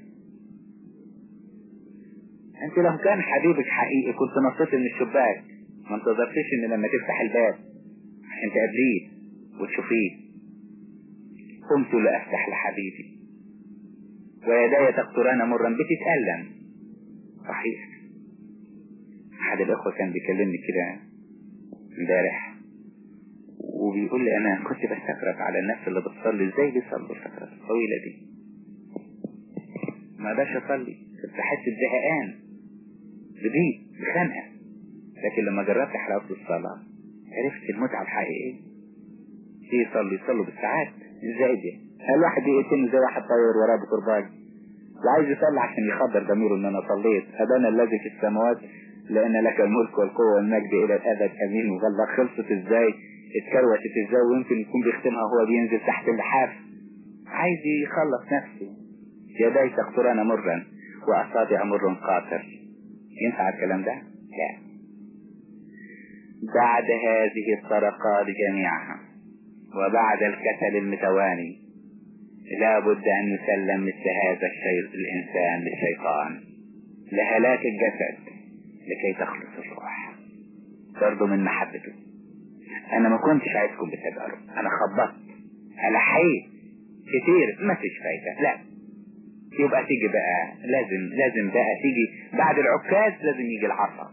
انت لو كان حبيبك حقيقي كنت نطيت من الشباك ما انتظرتش ان لما تفتح الباب عشان تقابليه وتشوفيه قمت لافتح لحبيبي ويداي تقطران مرا بتتألم صحيح احد الاخوة كان بيكلمني كده امبارح وبيقول لي انا كنت بستغرب على الناس اللي بتصلي ازاي بيصلوا الفترة الطويلة دي ما باش اصلي كنت بحس بزهقان بضيق بخنقة لكن لما جربت حلاوة الصلاة عرفت المتعة الحقيقية ايه يصلوا يصلوا بالساعات ازاي دي هل واحد يقتلني زي واحد طاير وراه بقربان وعايز يصلي عشان يخبر ضميره ان انا صليت ابانا الذي في السماوات لان لك الملك والقوة والمجد الى الابد امين وغلا خلصت ازاي اتكروتت ازاي ويمكن يكون بيختمها وهو بينزل تحت اللحاف عايز يخلص نفسه يداي تقطران مرا واصابع مر قاطر ينفع الكلام ده؟ لا بعد هذه الطرقات جميعها وبعد الكسل المتواني لا بد أن يسلم مثل هذا الشيء الإنسان للشيطان لهلاك الجسد لكي تخلص الروح برضه من محبته أنا ما كنتش عايزكم بتجارب أنا خبطت أنا حيت كتير ما فيش فايدة لا يبقى تيجي بقى لازم لازم بقى تيجي بعد العكاز لازم يجي العصا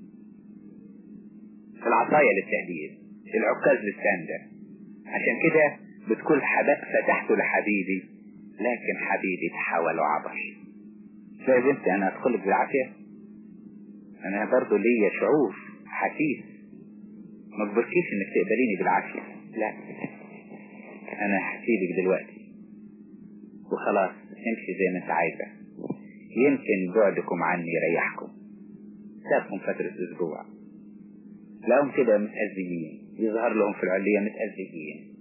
العصاية للتهديد العكاز للسندة عشان كده بتقول حباب فتحته لحبيبي لكن حبيبي تحول وعبر يا بنتي انا ادخلك بالعافية انا برضو ليا شعور حسيس ما تبركيش انك تقبليني بالعافية لا انا هسيبك دلوقتي وخلاص امشي زي ما انت عايزة يمكن بعدكم عني يريحكم سابكم فترة اسبوع لهم كده متأذيين يظهر لهم في العلية متأذيين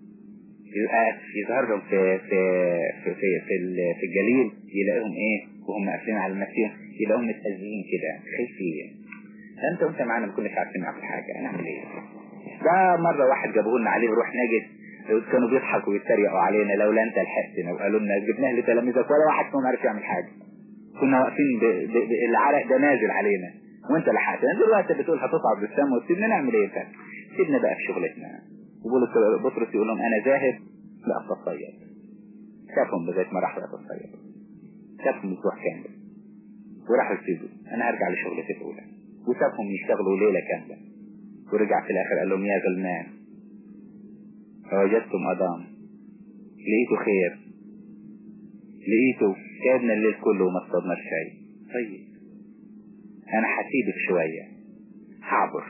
يظهر لهم في في في في, في, في الجليل يلاقيهم ايه وهم قافلين على المسيح يلاقيهم متأذيين كده خايفين انت وانت معانا ما كناش عارفين نعمل حاجة نعمل ايه ده مرة واحد جابوه لنا عليه روح نجد كانوا بيضحكوا ويتريقوا علينا لولا انت لحقتنا وقالوا لنا جبناه لتلاميذك ولا واحد فيهم عرف يعمل حاجة كنا واقفين العرق ده نازل علينا وانت لحقتنا دلوقتي بتقول هتصعد بالسما وتسيبنا نعمل ايه فات سيبنا بقى في شغلتنا وبولس بطرس يقول لهم انا ذاهب لا اتصيد شافهم لغايه ما راحوا يتصيدوا شافهم اسبوع كامل وراحوا يسيبوا انا هرجع لشغلتي الاولى وسابهم يشتغلوا ليله كامله ورجع في الاخر قال لهم يا غلمان فوجدتم اضام لقيته خير لقيته كادنا الليل كله وما اصطدناش شيء طيب انا هسيبك شوية هعبر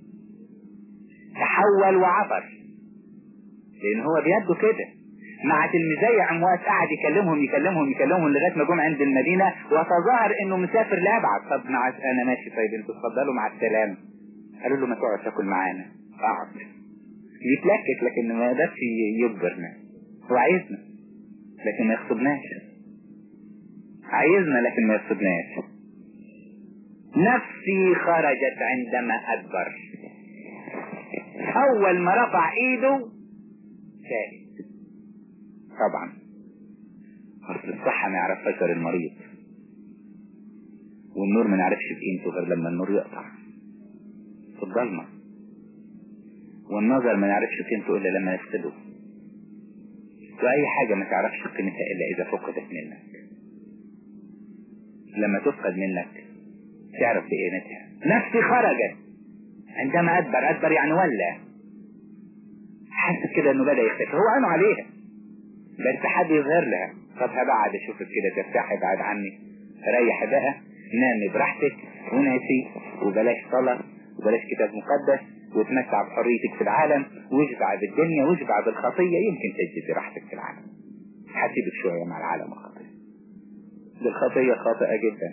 تحول وعبر لان هو بيده كده مع تلميذي عمواس قعد يكلمهم يكلمهم يكلمهم لغايه ما جم عند المدينه وتظاهر انه مسافر لابعد طب مع انا ماشي طيب انتوا اتفضلوا مع السلامه قالوا له ما تقعد تاكل معانا اقعد يتلكك لكن ما يقدرش يجبرنا هو عايزنا لكن ما يخطبناش عايزنا لكن ما يخطبناش نفسي خرجت عندما أدبر أول ما رفع إيده شاهد طبعا أصل الصحة ما يعرفهاش غير المريض والنور ما نعرفش بقيمته غير لما النور يقطع في الضلمة والنظر ما نعرفش قيمته إلا لما يفقده وأي حاجة ما تعرفش قيمتها إلا إذا فقدت منك لما تفقد منك تعرف بقيمتها نفسي خرجت عندما أدبر أدبر يعني ولا حاسس كده انه بدأ يختفي هو عينه عليها بس حد يظهر لها خدها بعد اشوفك كده ترتاحي بعد عني ريح بقى نامي براحتك وناسي وبلاش صلاة وبلاش كتاب مقدس وتمتع بحريتك في العالم واشبع بالدنيا واشبع بالخطية يمكن تجد راحتك في العالم هسيبك شوية مع العالم الخطية الخطية خاطئة جدا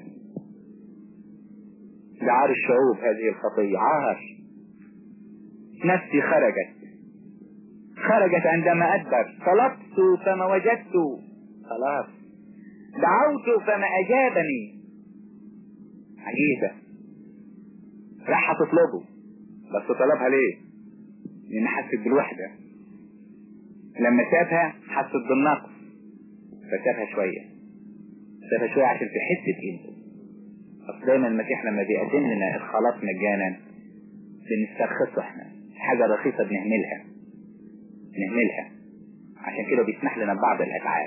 ده عار الشعوب هذه الخطية عار نفسي خرجت خرجت عندما أدبر طلبت فما وجدت خلاص دعوت فما أجابني عجيبة راح تطلبه بس طلبها ليه لأن حست بالوحدة لما شافها حست بالنقص فسابها شوية سابها شوية عشان تحس بقيمته أصل دايما المسيح لما بيقدم لنا الخلاص مجانا بنسترخصه احنا حاجة رخيصة بنهملها نهملها عشان كده بيسمح لنا ببعض الأتعاب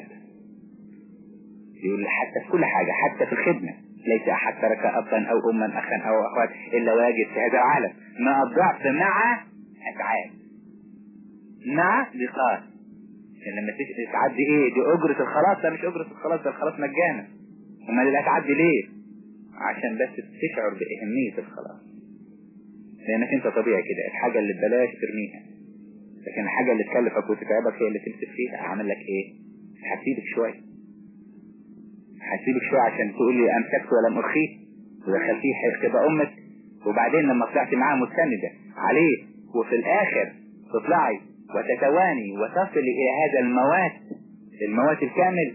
يقول حتى في كل حاجة حتى في الخدمة ليس أحد ترك أبا أو أما أخا أو أخوات إلا ويجد في هذا العالم ما الضعف مع أتعاب مع لقاء يعني لما تعدي ايه دي اجرة الخلاص ده مش اجرة الخلاص ده الخلاص مجانا امال اللي هتعدي ليه عشان بس تشعر بأهمية الخلاص لانك انت طبيعي كده الحاجة اللي ببلاش ترميها لكن الحاجة اللي تكلفك وتتعبك هي اللي تمسك فيها اعمل لك ايه هسيبك شوية هسيبك شوية عشان تقول لي امسكت ولم ارخيه ودخلتيه تبقى امك وبعدين لما طلعت معاه مستندة عليه وفي الاخر تطلعي وتتواني وتصل الى هذا الموات الموات الكامل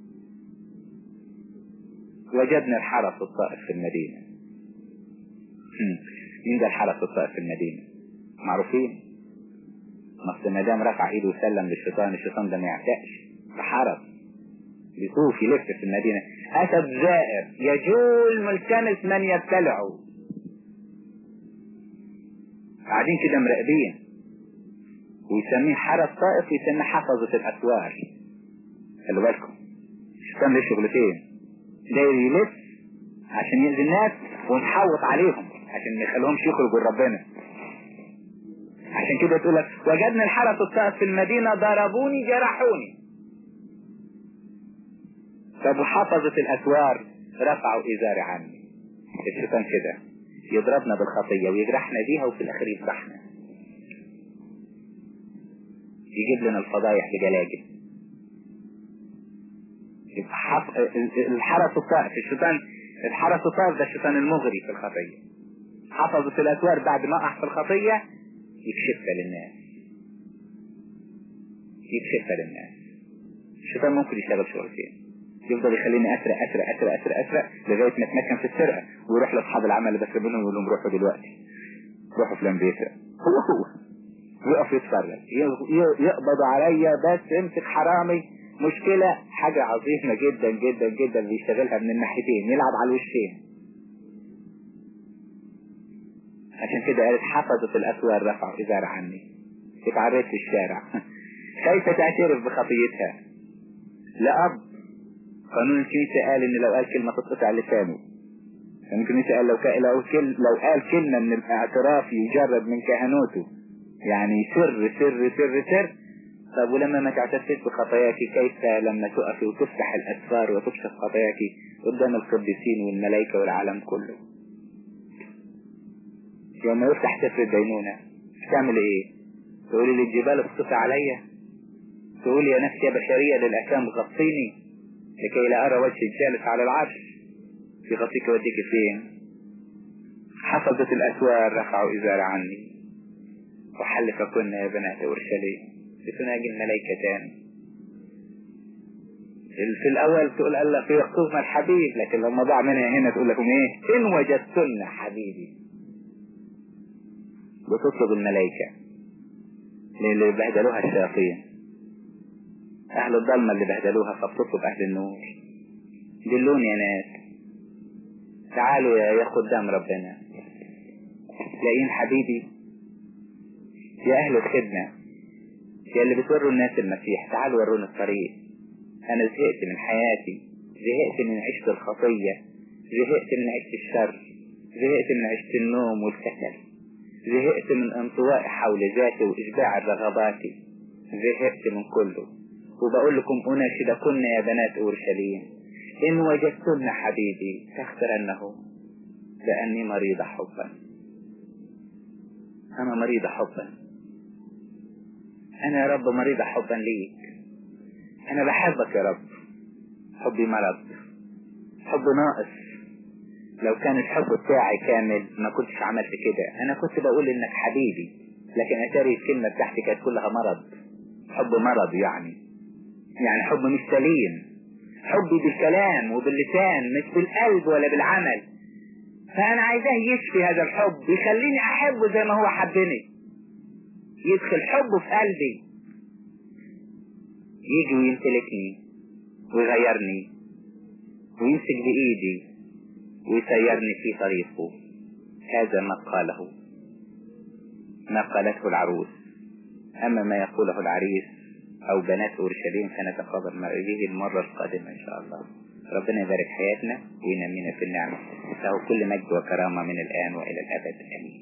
وجدنا الحرس الطائف في المدينة مين ده الحرس الطائف في المدينة معروفين مصر ما دام رفع ايده وسلم للشيطان الشيطان ده ما يعتقش ده حرس بيطوف يلف في المدينة أسد زائر يجول ملتمس من يبتلعه قاعدين كده مراقبين ويسميه حرس طائف ويسميه حفظة الأسوار خلوا بالكم الشيطان له شغلتين داير يلف عشان يأذي الناس ونحوط عليهم عشان ما يخليهمش يخرجوا لربنا عشان كده تقول لك وجدنا الحرس الطائف في المدينة ضربوني جرحوني طب وحفظة الأسوار رفعوا إزاري عني الشيطان كده يضربنا بالخطية ويجرحنا بيها وفي الأخير يفضحنا يجيب لنا الفضايح بجلاجل يبقى حف... الحرس الطائف الشيطان الحرس الطائف ده الشيطان المغري في الخطية حفظت الأسوار بعد ما أقع في الخطية يكشفها للناس يكشفها للناس الشيطان ممكن يشتغل شغلتين يفضل يخليني اسرق اسرق اسرق اسرق اسرق لغايه ما اتمكن في السرقه ويروح لاصحاب العمل اللي بسرق منهم يقول لهم روحوا دلوقتي روحوا فلان بيسرق هو هو ويقف يتفرج يقبض عليا بس امسك حرامي مشكلة حاجة عظيمة جدا جدا جدا بيشتغلها من الناحيتين يلعب على الوشين عشان كده قالت حفظت الأسوار رفعوا إزار عني اتعريت في الشارع كيف تعترف بخطيتها لأب قانون الكنيسة قال ان لو قال كلمة تتقطع لسانه قانون الكنيسة قال لو, لو, كل... لو قال كلمة من الاعتراف يجرد من كهنوته يعني سر سر سر سر طب ولما ما تعترفش بخطاياك كيف لما تقفي وتفتح الأسفار وتكشف خطاياك قدام القديسين والملائكة والعالم كله يوم يفتح سفر الدينونة تعمل ايه تقولي للجبال اسقطي عليا تقولي يا نفسي يا بشرية للأكام غطيني لكي لا أرى وجه الجالس على العرش يغطيك وديك فين حفظت الأسوار رفعوا إزار عني وحلف كنا يا بنات أورشليم بتناجي الملائكتان في الأول تقول الله في يقظنا الحبيب لكن لما ضاع منها هنا تقول لكم إيه إن وجدتن حبيبي بتطلب الملائكة اللي بهدلوها الشياطين أهل الظلمة اللي بهدلوها فبتطلب أهل النور دلوني يا ناس تعالوا يا خدام ربنا لاقين حبيبي يا أهل الخدمة يا اللي بتوروا الناس المسيح تعالوا ورونا الطريق أنا زهقت من حياتي زهقت من عيشة الخطية زهقت من عيشة الشر زهقت من عشت النوم والكسل زهقت من انطوائي حول ذاتي وإشباع الرغبات زهقت من كله وبقول لكم أناشدكن يا بنات أورشليم إن وجدتن حبيبي تخترنه لأني مريضة حبا أنا مريضة حبا أنا يا رب مريضة حبا ليك أنا بحبك يا رب حبي مرض حب ناقص لو كان الحب بتاعي كامل ما كنتش عملت كده أنا كنت بقول إنك حبيبي لكن أتاري الكلمة بتاعتي كانت كلها مرض حب مرض يعني يعني حب مش سليم حبي بالكلام وباللسان مش بالقلب ولا بالعمل فأنا عايزاه يشفي هذا الحب يخليني أحبه زي ما هو حبني يدخل حبه في قلبي يجي ويمتلكني ويغيرني ويمسك بإيدي ويسيرني في طريقه هذا ما قاله ما قالته العروس أما ما يقوله العريس أو بنات أورشليم فنتقابل مع به المرة القادمة إن شاء الله ربنا يبارك حياتنا وينمينا في النعمة له كل مجد وكرامة من الآن وإلى الأبد آمين